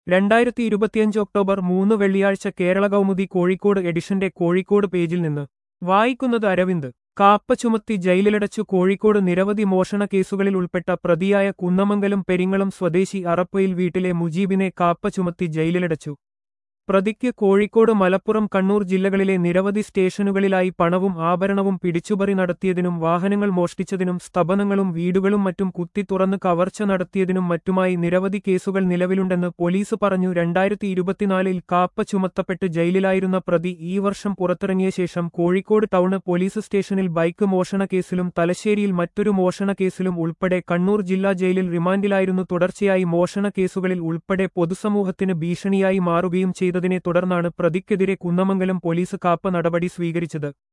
രണ്ടായിരത്തി ഇരുപത്തിയഞ്ച് ഒക്ടോബർ മൂന്ന് വെള്ളിയാഴ്ച കേരള കൗമുദി കോഴിക്കോട് എഡിഷന്റെ കോഴിക്കോട് പേജിൽ നിന്ന് വായിക്കുന്നത് അരവിന്ദ് കാപ്പ ചുമത്തി ജയിലിലടച്ചു കോഴിക്കോട് നിരവധി മോഷണ കേസുകളിൽ ഉൾപ്പെട്ട പ്രതിയായ കുന്നമംഗലം പെരിങ്ങളം സ്വദേശി അറപ്പയിൽ വീട്ടിലെ മുജീബിനെ കാപ്പ ചുമത്തി ജയിലിലടച്ചു പ്രതിക്ക് കോഴിക്കോട് മലപ്പുറം കണ്ണൂർ ജില്ലകളിലെ നിരവധി സ്റ്റേഷനുകളിലായി പണവും ആഭരണവും പിടിച്ചുപറി നടത്തിയതിനും വാഹനങ്ങൾ മോഷ്ടിച്ചതിനും സ്തപനങ്ങളും വീടുകളും മറ്റും കുത്തി തുറന്ന് കവർച്ച നടത്തിയതിനും മറ്റുമായി നിരവധി കേസുകൾ നിലവിലുണ്ടെന്ന് പോലീസ് പറഞ്ഞു രണ്ടായിരത്തി ഇരുപത്തിനാലിൽ കാപ്പ ചുമത്തപ്പെട്ട് ജയിലിലായിരുന്ന പ്രതി ഈ വർഷം പുറത്തിറങ്ങിയ ശേഷം കോഴിക്കോട് ടൗണ് പോലീസ് സ്റ്റേഷനിൽ ബൈക്ക് മോഷണ കേസിലും തലശ്ശേരിയിൽ മറ്റൊരു മോഷണ കേസിലും ഉൾപ്പെടെ കണ്ണൂർ ജില്ലാ ജയിലിൽ റിമാൻഡിലായിരുന്നു തുടർച്ചയായി മോഷണ കേസുകളിൽ ഉൾപ്പെടെ പൊതുസമൂഹത്തിന് ഭീഷണിയായി മാറുകയും ചെയ്തതിനെ തുടർന്നാണ് പ്രതിക്കെതിരെ കുന്നമംഗലം പോലീസ് കാപ്പ നടപടി സ്വീകരിച്ചത്